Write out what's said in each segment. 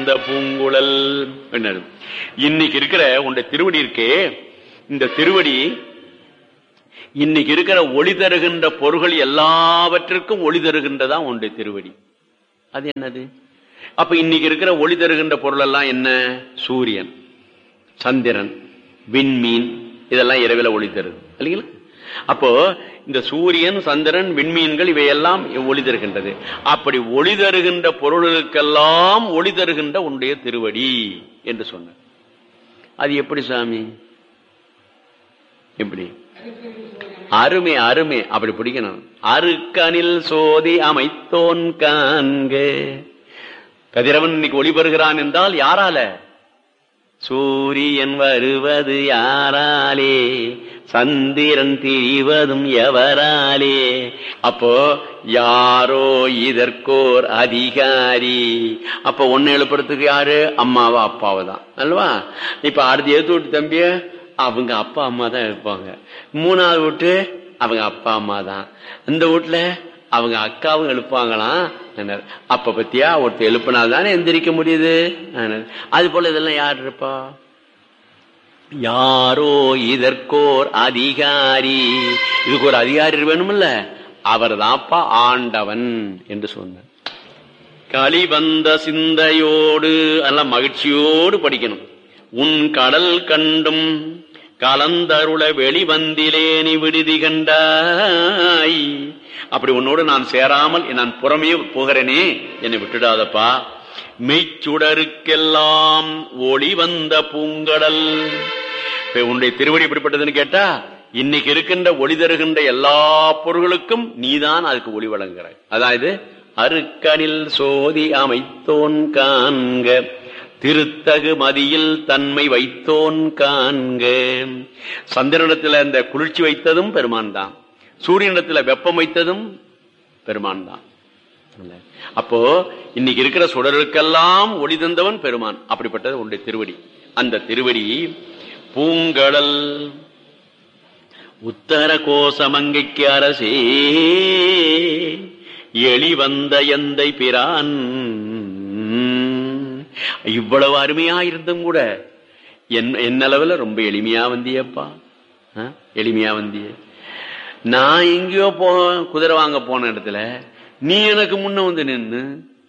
வந்த பூங்குழல் என்னது இன்னைக்கு இருக்கிற உன்னுடைய திருவடி இருக்கே இந்த திருவடி இன்னைக்கு இருக்கிற ஒளி தருகின்ற பொருள்கள் எல்லாவற்றிற்கும் ஒளி தருகின்றதா உன்னுடைய திருவடி அது என்னது அப்ப இன்னைக்கு இருக்கிற ஒளி தருகின்ற பொருள் எல்லாம் என்ன சூரியன் சந்திரன் விண்மீன் இதெல்லாம் இரவில ஒளி தருது இல்லைங்களா அப்போ இந்த சூரியன் சந்திரன் விண்மீன்கள் இவையெல்லாம் ஒளி தருகின்றது அப்படி ஒளி தருகின்ற பொருளுக்கெல்லாம் ஒளி தருகின்ற உன்னுடைய திருவடி என்று சொன்ன அது எப்படி சாமி எப்படி அருமை அருமை அப்படி பிடிக்கணும் அருக்கனில் சோதி அமைத்தோன் காண்க கதிரவன் இன்னைக்கு ஒளிபெறுகிறான் என்றால் யாரால சூரியன் வருவது யாராலே சந்திரன் திரிவதும் எவராலே அப்போ யாரோ இதற்கோர் அதிகாரி அப்ப ஒன்னு எழுப்புறதுக்கு யாரு அம்மாவா அப்பாவை தான் அல்லவா இப்ப அடுத்து எடுத்து விட்டு தம்பிய அவங்க அப்பா அம்மா தான் இருப்பாங்க மூணாவது வீட்டு அவங்க அப்பா அம்மா தான் இந்த வீட்டுல அவங்க அக்காவும் எழுப்பாங்களாம் அப்ப பத்தியா ஒருத்தர் எழுப்பினால் தானே எந்திரிக்க முடியுது அது போல இதெல்லாம் யார் இருப்பா யாரோ இதற்கோர் அதிகாரி இதுக்கு ஒரு அதிகாரி வேணும்ல அவர் தான்ப்பா ஆண்டவன் என்று சொன்னார் களி வந்த சிந்தையோடு அல்ல மகிழ்ச்சியோடு படிக்கணும் உன் கடல் கண்டும் கலந்தருள வெளிவந்திலேனி விடுதி கண்டாய் அப்படி உன்னோடு நான் சேராமல் நான் புறமே போகிறேனே என்னை விட்டுடாதப்பா மெய்ச்சுடருக்கெல்லாம் ஒளி வந்த பூங்கடல் உன்னுடைய திருவடி எப்படிப்பட்டதுன்னு கேட்டா இன்னைக்கு இருக்கின்ற ஒளி தருகின்ற எல்லா பொருள்களுக்கும் நீதான் அதுக்கு ஒளி வழங்குகிறாய் அதாவது அருக்கனில் சோதி அமைத்தோன் காண்க திருத்தகு மதியில் தன்மை வைத்தோன் காண்க சந்திரனிடத்துல இந்த குளிர்ச்சி வைத்ததும் பெருமான் தான் சூரியனிடத்துல வெப்பம் வைத்ததும் பெருமான் தான் அப்போ இன்னைக்கு இருக்கிற சுடருக்கெல்லாம் ஒளி தந்தவன் பெருமான் அப்படிப்பட்டது உன்னுடைய திருவடி அந்த திருவடி பூங்கடல் உத்தர கோசமங்கைக்கு அரசே எளி வந்த எந்தை பிரான் இவ்வளவு அருமையா இருந்தும் கூட என் என்னளவுல ரொம்ப எளிமையா வந்தியப்பா எளிமையா வந்திய நான் எங்கேயோ போ குதிரை வாங்க போன இடத்துல நீ எனக்கு முன்ன வந்து நின்று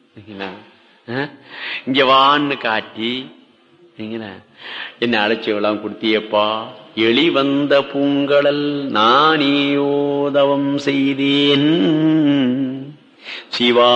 இங்க வான்னு காட்டி என்ன அழைச்சவெல்லாம் கொடுத்தியப்பா எளி வந்த பூங்கடல் நானேயோதவம் செய்தேன் சிவா